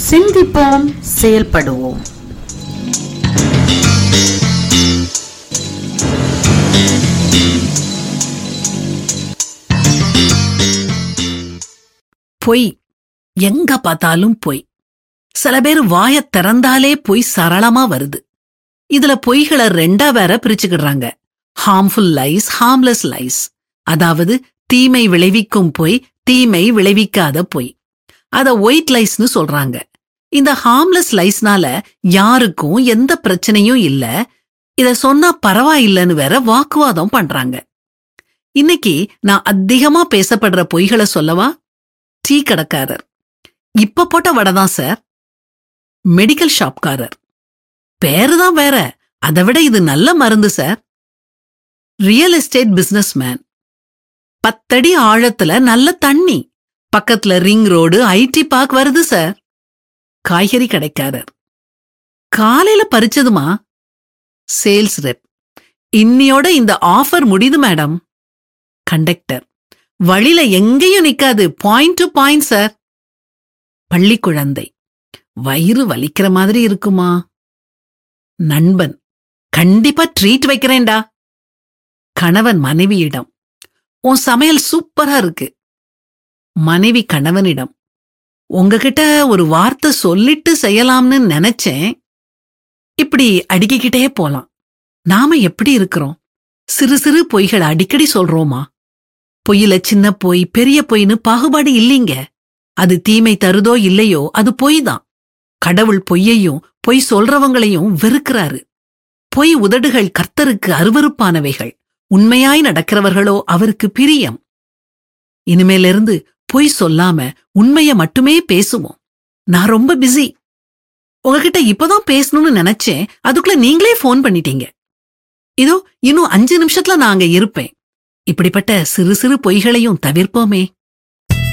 சிந்திப்போம் செயல்படுவோம் பொய் எங்க பார்த்தாலும் பொய் சில பேர் வாயத் திறந்தாலே பொய் சரளமா வருது இதுல பொய்களை ரெண்டா வேற பிரிச்சுக்கிடுறாங்க ஹார்ம்ஃபுல் லைஸ் ஹார்ம்லெஸ் லைஸ் அதாவது தீமை விளைவிக்கும் பொய் தீமை விளைவிக்காத பொய் அத ஒயிட் லைஸ்னு சொல்றாங்க இந்த ஹார்ம்லெஸ் லைஸ்னால யாருக்கும் எந்த பிரச்சனையும் இல்ல இத சொன்னா பரவாயில்லைன்னு வேற வாக்குவாதம் பண்றாங்க இன்னைக்கு நான் அதிகமா பேசப்படுற பொய்களை சொல்லவா டீ கடைக்காரர் இப்ப போட்ட வடை தான் சார் மெடிக்கல் ஷாப்காரர் பேரு தான் வேற அதை விட இது நல்ல மருந்து sir real estate businessman பத்தடி ஆழத்துல நல்ல தண்ணி பக்கத்துல ரிங் ரோடு ஐடி பார்க் வருது சார் காய்கறி கடைக்காரர் காலையில பறிச்சதுமா சேல்ஸ் ரெப் இன்னியோட இந்த ஆஃபர் முடியுது மேடம் கண்டக்டர் வழியில எங்கேயும் நிக்காது பாயிண்ட் டு பாயிண்ட் சார் பள்ளி குழந்தை வயிறு வலிக்கிற மாதிரி இருக்குமா நண்பன் கண்டிப்பா ட்ரீட் வைக்கிறேன்டா கணவன் மனைவியிடம் உன் சமையல் சூப்பரா இருக்கு மனைவி கணவனிடம் உங்ககிட்ட ஒரு வார்த்தை சொல்லிட்டு செய்யலாம்னு நினைச்சேன் இப்படி அடுக்கிக்கிட்டே போலாம் நாம எப்படி இருக்கிறோம் சிறு சிறு பொய்களை அடிக்கடி சொல்றோமா பொய்யில சின்ன பொய் பெரிய பொய்னு பாகுபாடு இல்லைங்க அது தீமை தருதோ இல்லையோ அது பொய் தான் கடவுள் பொய்யையும் பொய் சொல்றவங்களையும் வெறுக்கிறாரு பொய் உதடுகள் கர்த்தருக்கு அருவருப்பானவைகள் உண்மையாய் நடக்கிறவர்களோ அவருக்கு பிரியம் இனிமேலிருந்து பொய் சொல்லாம உண்மைய மட்டுமே பேசுவோம் நான் ரொம்ப பிஸி உங்ககிட்ட இப்பதான் பேசணும்னு நினைச்சேன் அதுக்குள்ள நீங்களே ஃபோன் பண்ணிட்டீங்க இதோ இன்னும் அஞ்சு நிமிஷத்துல நான் அங்க இருப்பேன் இப்படிப்பட்ட சிறு சிறு பொய்களையும் தவிர்ப்போமே